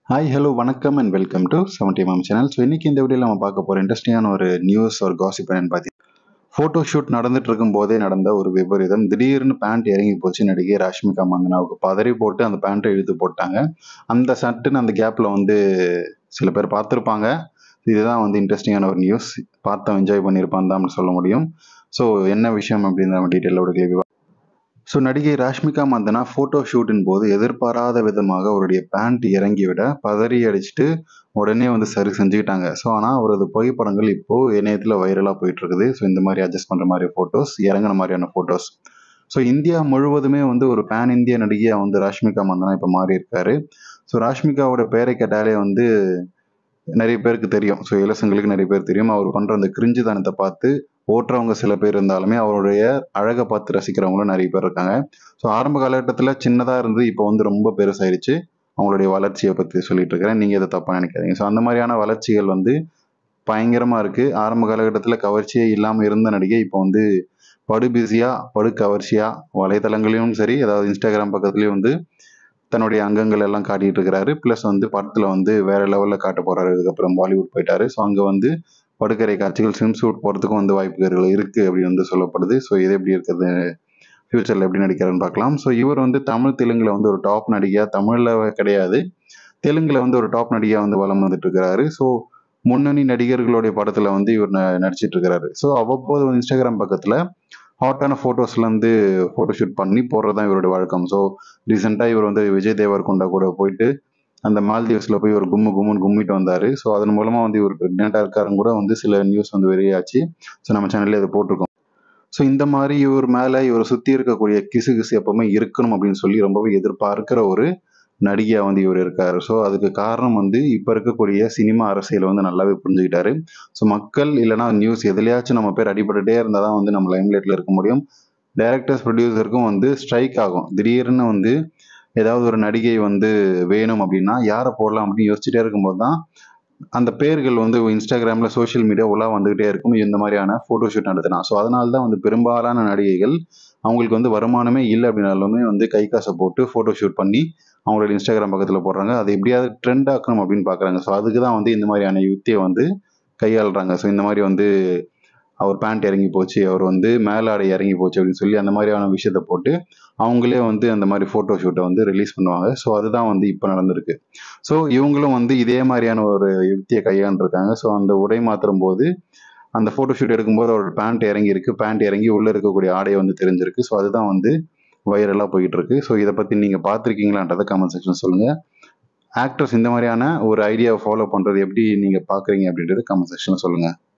hi hello வணக்கம் and welcome to seventy MM channel so இன்றைக்கி இந்த வீடியோவில் நம்ம பார்க்க போகிற இன்ட்ரெஸ்டிங்கான ஒரு நியூஸ் ஒரு காசிப் என்னன்னு பார்த்தீங்கன்னா ஃபோட்டோ ஷூட் நடந்துட்டு இருக்கும் போதே நடந்த ஒரு விபரீதம் திடீர்னு பேண்ட் இறங்கி போச்சு நடிகை ராஷ்மிகா மந்தனாவுக்கு பதறி போட்டு அந்த பேண்ட்டை இழுத்து போட்டாங்க அந்த சட்டுன்னு அந்த கேப்பில் வந்து சில பேர் பார்த்துருப்பாங்க இதுதான் வந்து இன்ட்ரெஸ்டிங்கான ஒரு நியூஸ் பார்த்தோம் என்ஜாய் பண்ணியிருப்பான் தான் சொல்ல முடியும் ஸோ என்ன விஷயம் அப்படின்னு நம்ம டீட்டெயிலோட கேள்வி ஸோ நடிகை ராஷ்மிகா மந்தனா ஃபோட்டோ ஷூட்டின் போது எதிர்பாராத விதமாக அவருடைய பேண்ட் இறங்கி விட பதறி அடிச்சுட்டு உடனே வந்து சரி செஞ்சுக்கிட்டாங்க ஸோ ஆனால் அவரது புகைப்படங்கள் இப்போது இணையத்தில் வைரலாக போயிட்டு இருக்குது ஸோ இந்த மாதிரி அட்ஜஸ்ட் பண்ணுற மாதிரி ஃபோட்டோஸ் இறங்குன மாதிரியான ஃபோட்டோஸ் ஸோ இந்தியா முழுவதுமே வந்து ஒரு பேன் இந்திய நடிகையாக வந்து ராஷ்மிகா மந்தனா இப்போ மாறி இருக்காரு ஸோ ராஷ்மிகாவோட பெயரை கேட்டாலே வந்து நிறைய பேருக்கு தெரியும் ஸோ இலசங்களுக்கு நிறைய பேர் தெரியும் அவர் பண்ணுற அந்த கிரிஞ்சுதனத்தை பார்த்து ஓட்டுறவங்க சில பேர் இருந்தாலுமே அவருடைய அழகை பார்த்து ரசிக்கிறவங்களும் நிறைய பேர் இருக்காங்க ஸோ ஆரம்ப காலகட்டத்தில் சின்னதாக இருந்து இப்போ வந்து ரொம்ப பெருசாயிருச்சு அவங்களுடைய வளர்ச்சியை பற்றி சொல்லிட்டு இருக்கிறேன் நீங்கள் எதை தப்பாக நினைக்காதீங்க ஸோ அந்த மாதிரியான வளர்ச்சிகள் வந்து பயங்கரமாக இருக்குது ஆரம்ப காலகட்டத்தில் கவர்ச்சியே இல்லாமல் இருந்த நடிகை இப்போ வந்து படு பிஸியாக படு கவர்ச்சியாக வலைதளங்களையும் சரி அதாவது இன்ஸ்டாகிராம் பக்கத்துலேயும் வந்து தன்னுடைய அங்கங்கள் எல்லாம் காட்டிட்டு இருக்கிறாரு ப்ளஸ் வந்து படத்தில் வந்து வேற லெவலில் காட்ட போறாரு அதுக்கப்புறம் பாலிவுட் போயிட்டாரு ஸோ அங்கே வந்து படுக்கரை காட்சிகள் ஸ்விம் சூட் போகிறதுக்கும் வந்து வாய்ப்புகள் இருக்குது அப்படின்னு வந்து சொல்லப்படுது ஸோ இது எப்படி இருக்குது ஃப்யூச்சரில் எப்படி நடிக்கிறாருன்னு பார்க்கலாம் ஸோ இவர் வந்து தமிழ் தெலுங்கில் வந்து ஒரு டாப் நடிகையாக தமிழில் கிடையாது தெலுங்கில் வந்து ஒரு டாப் நடிகையாக வந்து வலம் வந்துட்டு இருக்கிறாரு ஸோ முன்னணி நடிகர்களுடைய படத்தில் வந்து இவர் ந நடிச்சிட்டு இருக்கிறாரு ஸோ அவ்வப்போது வந்து இன்ஸ்டாகிராம் பக்கத்தில் ஹாட்டான ஃபோட்டோஸ்லேருந்து ஃபோட்டோ ஷூட் பண்ணி போடுறது தான் இவருடைய வழக்கம் ஸோ ரீசெண்டாக இவர் வந்து விஜய் தேவர்கொண்டா கூட போயிட்டு அந்த மால்தீவ்ஸில் போய் ஒரு கும்மு கும்முன்னு கும்மிட்டு வந்தார் ஸோ அதன் மூலமாக வந்து இவர் ப்ரெக்னெண்ட்டாக இருக்காருன்னு கூட வந்து சில நியூஸ் வந்து வெளியாச்சு ஸோ நம்ம சேனல்லே அதை போட்டிருக்கோம் ஸோ இந்த மாதிரி இவர் மேலே இவரை சுற்றி இருக்கக்கூடிய கிசு கிசு எப்பவுமே இருக்கணும் அப்படின்னு சொல்லி ரொம்பவே எதிர்பார்க்கிற ஒரு நடிகையாக வந்து இவர் இருக்கார் ஸோ அதுக்கு காரணம் வந்து இப்போ இருக்கக்கூடிய சினிமா அரசியலை வந்து நல்லாவே புரிஞ்சுக்கிட்டாரு ஸோ மக்கள் இல்லைனா நியூஸ் எதுலையாச்சும் நம்ம பேர் அடிபட்டுட்டே இருந்தால் தான் வந்து நம்ம லைம்லைட்டில் இருக்க முடியும் டைரக்டர்ஸ் ப்ரொடியூசருக்கும் வந்து ஸ்ட்ரைக் ஆகும் திடீர்னு வந்து ஏதாவது ஒரு நடிகை வந்து வேணும் அப்படின்னா யாரை போடலாம் அப்படின்னு யோசிச்சுட்டே இருக்கும்போது தான் அந்த பேர்கள் வந்து இன்ஸ்டாகிராமில் சோஷியல் மீடியா உலா வந்துகிட்டே இருக்கும் இந்த மாதிரியான ஃபோட்டோ ஷூட் நடத்தினா ஸோ அதனால தான் வந்து பெரும்பாலான நடிகைகள் அவங்களுக்கு வந்து வருமானமே இல்லை அப்படின்னாலுமே வந்து கை காசை போட்டு ஃபோட்டோ ஷூட் பண்ணி அவங்களோட இன்ஸ்டாகிராம் பக்கத்தில் போடுறாங்க அதை எப்படியாவது ட்ரெண்ட் ஆக்கணும் அப்படின்னு பார்க்குறாங்க ஸோ அதுக்கு தான் வந்து இந்த மாதிரியான யுக்தியை வந்து கையாளுறாங்க ஸோ இந்த மாதிரி வந்து அவர் பேண்ட் இறங்கி போச்சு அவர் வந்து மேலாடை இறங்கி போச்சு அப்படின்னு சொல்லி அந்த மாதிரியான விஷயத்த போட்டு அவங்களே வந்து அந்த மாதிரி ஃபோட்டோ ஷூட்டை வந்து ரிலீஸ் பண்ணுவாங்க ஸோ அதுதான் வந்து இப்போ நடந்திருக்கு ஸோ இவங்களும் வந்து இதே மாதிரியான ஒரு யுக்தியை கையாண்டுருக்காங்க ஸோ அந்த உடை மாற்றும் போது அந்த ஃபோட்டோ ஷூட் எடுக்கும்போது அவரோட பேண்ட் இறங்கி இருக்கு பேண்ட் இறங்கி உள்ளே இருக்கக்கூடிய ஆடையை வந்து தெரிஞ்சிருக்கு ஸோ அதுதான் வந்து வைரலாக போயிட்டு இருக்கு ஸோ இதை பற்றி நீங்கள் பார்த்துருக்கீங்களான்றதை கமெண்ட் செக்ஷன் சொல்லுங்கள் ஆக்டர்ஸ் இந்த மாதிரியான ஒரு ஐடியாவை ஃபாலோ பண்ணுறது எப்படி நீங்கள் பார்க்குறீங்க அப்படின்றது கமெண்ட் செக்ஷனில் சொல்லுங்கள்